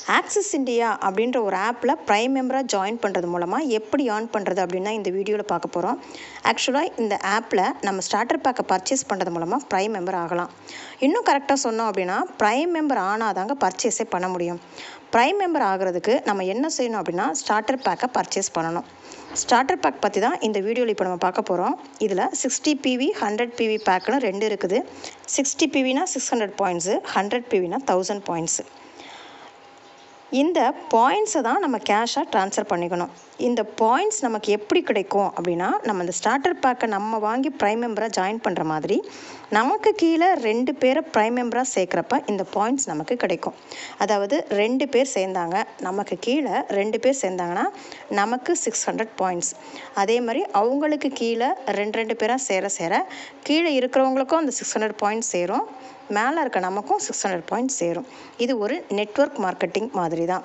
axis India அப்படின்ற ஒரு ஆப்பில் ப்ரைம் மெம்பராக ஜாயின் பண்ணுறது மூலமாக எப்படி ஏர்ன் பண்ணுறது அப்படின்னு தான் இந்த வீடியோவில் பார்க்க போகிறோம் ஆக்சுவலாக இந்த ஆப்பில் நம்ம ஸ்டார்டர் பேக்கை பர்ச்சேஸ் பண்ணுறது மூலமாக ப்ரைம் மெம்பர் ஆகலாம் இன்னும் கரெக்டாக சொன்னோம் அப்படின்னா ப்ரைம் மெம்பர் ஆனால் தாங்க பர்ச்சேஸே பண்ண முடியும் ப்ரைம் மெம்பர் ஆகிறதுக்கு நம்ம என்ன செய்யணும் அப்படின்னா ஸ்டார்டர் பேக்கை பர்ச்சேஸ் பண்ணணும் ஸ்டார்டர் பேக் பற்றி தான் இந்த வீடியோவில் இப்போ நம்ம பார்க்க போகிறோம் இதில் சிக்ஸ்டி பிவி ஹண்ட்ரட் பிவி பேக்குன்னு ரெண்டு இருக்குது சிக்ஸ்டி பிவினா சிக்ஸ் ஹண்ட்ரட் பாயிண்ட்ஸு ஹண்ட்ரட் பிவினா தௌசண்ட் பாயிண்ட்ஸு இந்த பாயிண்ட்ஸை தான் நம்ம கேஷாக ட்ரான்ஸ்ஃபர் பண்ணிக்கணும் இந்த பாயிண்ட்ஸ் நமக்கு எப்படி கிடைக்கும் அப்படின்னா நம்ம இந்த ஸ்டார்டர் பேக்கை நம்ம வாங்கி ப்ரைம் மெம்பராக ஜாயின் பண்ணுற மாதிரி நமக்கு கீழே ரெண்டு பேரை ப்ரைம் மெம்பராக சேர்க்குறப்ப இந்த பாயிண்ட்ஸ் நமக்கு கிடைக்கும் அதாவது ரெண்டு பேர் சேர்ந்தாங்க நமக்கு கீழே ரெண்டு பேர் சேர்ந்தாங்கன்னா நமக்கு சிக்ஸ் ஹண்ட்ரட் பாயிண்ட்ஸ் அதே மாதிரி அவங்களுக்கு கீழே ரெண்டு ரெண்டு பேராக சேர சேர கீழே இருக்கிறவங்களுக்கும் அந்த சிக்ஸ் ஹண்ட்ரட் பாயிண்ட்ஸ் சேரும் மேலே இருக்க நமக்கும் சிக்ஸ் ஹண்ட்ரட் பாயிண்ட்ஸ் சேரும் இது ஒரு நெட்ஒர்க் மார்க்கெட்டிங் மாதிரி தான்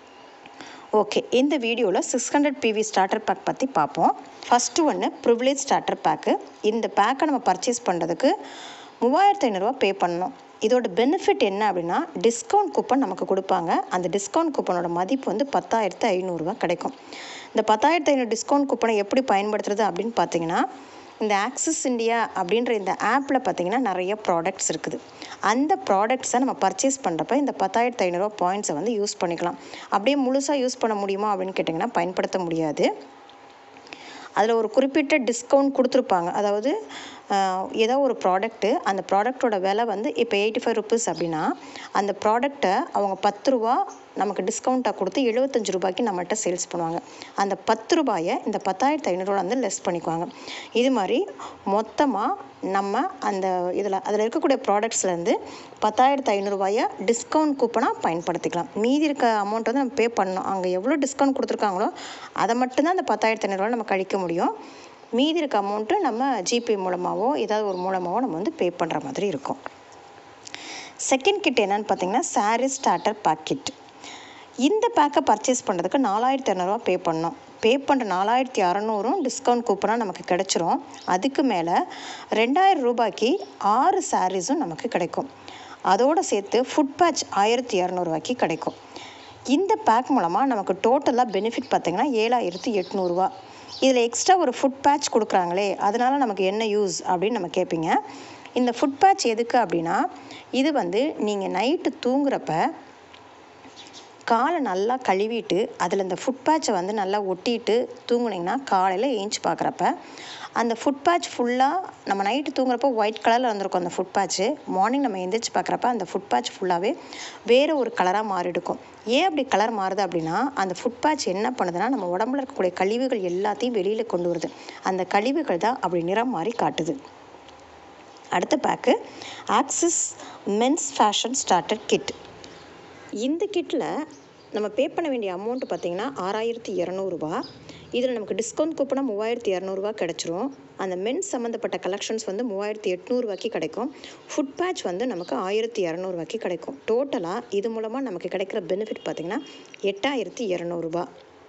ஓகே இந்த வீடியோவில் six hundred PV starter pack பற்றி பார்ப்போம் ஃபஸ்ட்டு ஒன்று ப்ரிவிலேஜ் ஸ்டார்டர் பேக்கு இந்த பேக்கை நம்ம பர்ச்சேஸ் பண்ணுறதுக்கு மூவாயிரத்து ஐநூறுரூவா பே பண்ணணும் இதோட பெனிஃபிட் என்ன அப்படின்னா டிஸ்கவுண்ட் கூப்பன் நமக்கு கொடுப்பாங்க அந்த டிஸ்கவுண்ட் கூப்பனோட மதிப்பு வந்து பத்தாயிரத்து ஐநூறுரூவா கிடைக்கும் இந்த பத்தாயிரத்து ஐநூறு டிஸ்கவுண்ட் கூப்பனை எப்படி பயன்படுத்துறது அப்படின்னு பார்த்தீங்கன்னா இந்த ஆக்சிஸ் இந்தியா அப்படின்ற இந்த ஆப்பில் பார்த்தீங்கன்னா நிறைய ப்ராடக்ட்ஸ் இருக்குது அந்த ப்ராடக்ட்ஸை நம்ம பர்ச்சேஸ் பண்ணுறப்ப இந்த பத்தாயிரத்து ஐநூறுரூவா பாயிண்ட்ஸை வந்து யூஸ் பண்ணிக்கலாம் அப்படியே முழுசாக யூஸ் பண்ண முடியுமா அப்படின்னு கேட்டிங்கன்னா பயன்படுத்த முடியாது அதில் ஒரு குறிப்பிட்ட டிஸ்கவுண்ட் கொடுத்துருப்பாங்க அதாவது ஏதோ ஒரு ப்ராடக்ட்டு அந்த ப்ராடக்டோட விலை வந்து இப்போ எயிட்டி ஃபைவ் ருபீஸ் அப்படின்னா அந்த ப்ராடக்டை அவங்க பத்து ரூபா நமக்கு டிஸ்கவுண்ட்டாக கொடுத்து எழுபத்தஞ்சு ரூபாய்க்கு நம்மள்கிட்ட சேல்ஸ் பண்ணுவாங்க அந்த பத்து ரூபாயை இந்த பத்தாயிரத்து ஐநூறுரூவா வந்து லெஸ் பண்ணிக்குவாங்க இது மாதிரி மொத்தமாக நம்ம அந்த இதில் அதில் இருக்கக்கூடிய ப்ராடக்ட்ஸ்லேருந்து பத்தாயிரத்து ஐநூறுரூவாயை டிஸ்கவுண்ட் கூப்பனாக பயன்படுத்திக்கலாம் மீதி இருக்க அமௌண்ட் வந்து நம்ம பே பண்ணணும் அங்கே எவ்வளோ டிஸ்கவுண்ட் கொடுத்துருக்காங்களோ அதை மட்டும்தான் அந்த பத்தாயிரத்து ஐநூறுரூவா நம்ம கழிக்க முடியும் மீதி இருக்க அமௌண்ட்டு நம்ம ஜிபே மூலமாகவோ ஏதாவது ஒரு மூலமாகவோ நம்ம வந்து பே பண்ணுற மாதிரி இருக்கும் செகண்ட் கிட் என்னன்னு பார்த்தீங்கன்னா சாரீ ஸ்டார்டர் பேக்கெட் இந்த பேக்கை பர்ச்சேஸ் பண்ணுறதுக்கு நாலாயிரத்தி இரநூறுவா பே பண்ணோம் பே பண்ணுற நாலாயிரத்தி அறநூறும் டிஸ்கவுண்ட் கூப்பனாக நமக்கு கிடச்சிரும் அதுக்கு மேலே ரெண்டாயிரம் ரூபாய்க்கு ஆறு சாரீஸும் நமக்கு கிடைக்கும் அதோடு சேர்த்து ஃபுட் பேட்ச் ஆயிரத்தி இரநூறுவாய்க்கு கிடைக்கும் இந்த பேக் மூலமாக நமக்கு டோட்டலாக பெனிஃபிட் பார்த்திங்கன்னா ஏழாயிரத்தி எட்நூறுரூவா இதில் எக்ஸ்ட்ரா ஒரு ஃபுட் பேட்ச் கொடுக்குறாங்களே அதனால் நமக்கு என்ன யூஸ் அப்படின்னு நம்ம கேட்பீங்க இந்த ஃபுட் பேட்ச் எதுக்கு அப்படின்னா இது வந்து நீங்கள் நைட்டு தூங்குறப்ப காலை நல்லா கழுவிட்டு அதில் இந்த ஃபுட் பேட்சை வந்து நல்லா ஒட்டிட்டு தூங்குனிங்கன்னா காலையில் ஏஞ்சி பார்க்குறப்ப அந்த ஃபுட் பேட்ச் ஃபுல்லாக நம்ம நைட்டு தூங்குறப்போ ஒயிட் கலரில் வந்திருக்கும் அந்த ஃபுட் பேட்ச்சு மார்னிங் நம்ம எந்திரிச்சு பார்க்குறப்ப அந்த ஃபுட் பேட்ச் ஃபுல்லாகவே வேறு ஒரு கலராக மாறிடுக்கும் ஏன் அப்படி கலர் மாறுது அப்படின்னா அந்த ஃபுட் பேட்ச் என்ன பண்ணுதுன்னா நம்ம உடம்புல இருக்கக்கூடிய கழிவுகள் எல்லாத்தையும் வெளியில் கொண்டு வருது அந்த கழிவுகள் தான் அப்படி நிறம் மாறி காட்டுது அடுத்த pack Axis men's fashion starter kit இந்த கிட்டில் நம்ம பே பண்ண வேண்டிய அமௌண்ட் பார்த்திங்கன்னா ஆறாயிரத்தி இரநூறுபா இதில் நமக்கு டிஸ்கவுண்ட் கூப்பனாக மூவாயிரத்தி இரநூறுவா கிடச்சிரும் அந்த மென்ஸ் சம்மந்தப்பட்ட கலெக்ஷன்ஸ் வந்து மூவாயிரத்தி எட்நூறுவாய்க்கு கிடைக்கும் ஃபுட் பேட்ச் வந்து நமக்கு ஆயிரத்தி இரநூறுவாய்க்கு கிடைக்கும் டோட்டலாக இது மூலமாக நமக்கு கிடைக்கிற பெனிஃபிட் பார்த்திங்கன்னா எட்டாயிரத்தி இரநூறுபா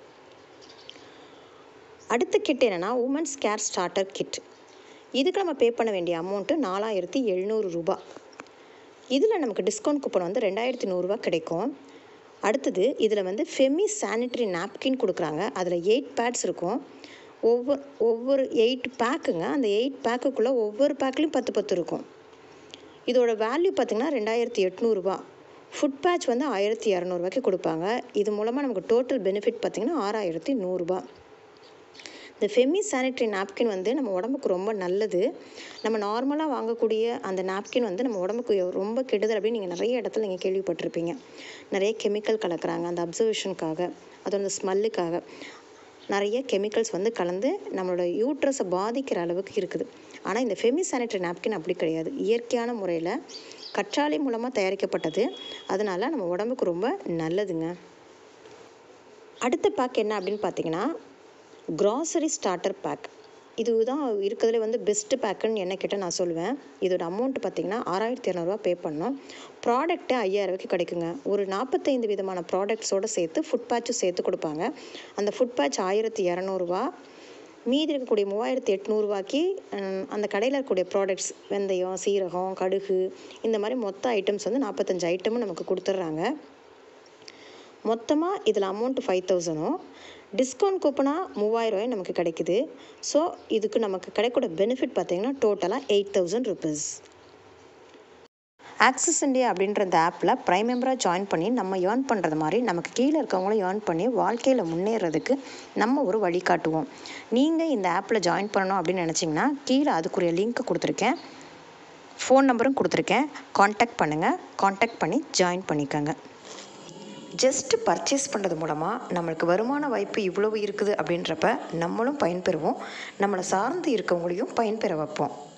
அடுத்த கிட் என்னென்னா உமன்ஸ் கேர் ஸ்டார்டர் கிட் இதுக்கு நம்ம பே பண்ண வேண்டிய அமௌண்ட்டு நாலாயிரத்தி எழுநூறு ரூபா இதில் நமக்கு டிஸ்கவுண்ட் கூப்பன் வந்து ரெண்டாயிரத்தி நூறுரூவா கிடைக்கும் அடுத்தது இதில் வந்து ஃபெமி சானிட்டரி நாப்கின் கொடுக்குறாங்க அதில் எயிட் பேட்ஸ் இருக்கும் ஒவ்வொரு ஒவ்வொரு எயிட் பேக்குங்க அந்த எயிட் பேக்குக்குள்ளே ஒவ்வொரு பேக்லேயும் பத்து பத்து இருக்கும் இதோட வேல்யூ பார்த்திங்கன்னா ரெண்டாயிரத்தி எட்நூறுபா ஃபுட் பேட்ச் வந்து ஆயிரத்தி இரநூறுவாய்க்கு கொடுப்பாங்க இது மூலமாக நமக்கு டோட்டல் பெனிஃபிட் பார்த்திங்கன்னா ஆறாயிரத்தி நூறுரூபா இந்த ஃபெமி சானிட்டரி நாப்கின் வந்து நம்ம உடம்புக்கு ரொம்ப நல்லது நம்ம நார்மலாக வாங்கக்கூடிய அந்த நாப்கின் வந்து நம்ம உடம்புக்கு ரொம்ப கெடுதல் அப்படின்னு நீங்கள் நிறைய இடத்துல நீங்கள் கேள்விப்பட்டிருப்பீங்க நிறைய கெமிக்கல் கலக்கிறாங்க அந்த அப்சர்வேஷனுக்காக அது அந்த ஸ்மெல்லுக்காக நிறைய கெமிக்கல்ஸ் வந்து கலந்து நம்மளோட யூட்ரஸை பாதிக்கிற அளவுக்கு இருக்குது ஆனால் இந்த ஃபெமி சானிட்டரி நாப்கின் அப்படி கிடையாது இயற்கையான முறையில் கற்றாழை மூலமாக தயாரிக்கப்பட்டது அதனால் நம்ம உடம்புக்கு ரொம்ப நல்லதுங்க அடுத்த பேக் என்ன அப்படின்னு பார்த்தீங்கன்னா க்ராசரி ஸ்டார்டர் பேக் இதுதான் இருக்கிறதுல வந்து பெஸ்ட்டு பேக்குன்னு என்ன கேட்டால் நான் சொல்லுவேன் இதோட அமௌண்ட் பார்த்திங்கன்னா ஆறாயிரத்தி இரநூறுவா பே பண்ணோம் ப்ராடக்ட்டு ஐயாயிரரூவாய்க்கு கிடைக்குங்க ஒரு நாற்பத்தைந்து விதமான ப்ராடக்ட்ஸோடு சேர்த்து ஃபுட் பேட்சும் சேர்த்து கொடுப்பாங்க அந்த ஃபுட் பேட்ச் ஆயிரத்தி இரநூறுவா மீதி இருக்கக்கூடிய மூவாயிரத்தி எட்நூறுவாய்க்கு அந்த கடையில் இருக்கக்கூடிய ப்ராடக்ட்ஸ் வெந்தயம் சீரகம் கடுகு இந்த மாதிரி மொத்த ஐட்டம்ஸ் வந்து நாற்பத்தஞ்சு ஐட்டமும் நமக்கு கொடுத்துட்றாங்க மொத்தமாக இதில் அமௌண்ட் ஃபைவ் தௌசண்டும் டிஸ்கவுண்ட் கூப்பனாக மூவாயிரரூவாயும் நமக்கு கிடைக்குது ஸோ இதுக்கு நமக்கு கிடைக்கூட பெனிஃபிட் பார்த்தீங்கன்னா டோட்டலாக eight thousand rupees Axis India அப்படின்ற இந்த ஆப்பில் ப்ரைம் மெம்பராக ஜாயின் பண்ணி நம்ம ஏர்ன் பண்ணுறது மாதிரி நமக்கு கீழே இருக்கவங்களும் ஏர்ன் பண்ணி வாழ்க்கையில் முன்னேறதுக்கு நம்ம ஒரு வழி காட்டுவோம் நீங்கள் இந்த ஆப்பில் ஜாயின் பண்ணணும் அப்படின்னு நினச்சிங்கன்னா கீழே அதுக்குரிய லிங்க் கொடுத்துருக்கேன் ஃபோன் நம்பரும் கொடுத்துருக்கேன் காண்டாக்ட் பண்ணுங்கள் காண்டாக்ட் பண்ணி ஜாயின் பண்ணிக்கோங்க ஜஸ்ட் பர்ச்சேஸ் பண்ணுறது மூலமாக நம்மளுக்கு வருமான வாய்ப்பு இவ்வளவு இருக்குது அப்படின்றப்ப நம்மளும் பயன்பெறுவோம் நம்மளை சார்ந்து இருக்கவங்களையும் பயன்பெற வைப்போம்